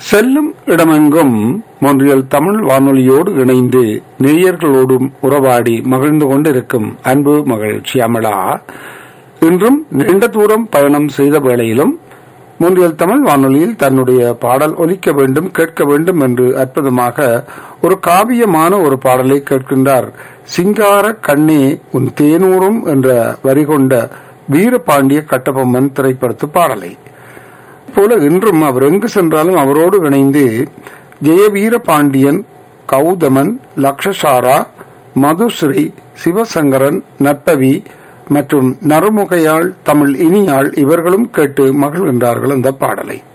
செல்லும் இடமெங்கும் மொன்றியல் தமிழ் வானொலியோடு இணைந்து நேயர்களோடும் உறவாடி மகிழ்ந்து கொண்டிருக்கும் அன்பு மகள் ஷியாமளா இன்றும் நீண்ட தூரம் பயணம் செய்த வேளையிலும் முன்றியல் தமிழ் வானொலியில் தன்னுடைய பாடல் ஒலிக்க வேண்டும் கேட்க வேண்டும் என்று அற்புதமாக ஒரு காவியமான ஒரு பாடலை கேட்கின்றார் சிங்கார கண்ணே உன் தேனூரும் என்ற வரி கொண்ட வீரபாண்டிய கட்டபொம்மன் திரைப்படத்து பாடலை போல இன்றும் அவர் எங்கு சென்றாலும் அவரோடு இணைந்து ஜெயவீர பாண்டியன் கௌதமன் லக்ஷசாரா மதுஸ்ரீ சிவசங்கரன் நற்பவி மற்றும் நறுமுகையாள் தமிழ் இனியாள் இவர்களும் கேட்டு மகிழ்கின்றார்கள் அந்த பாடலை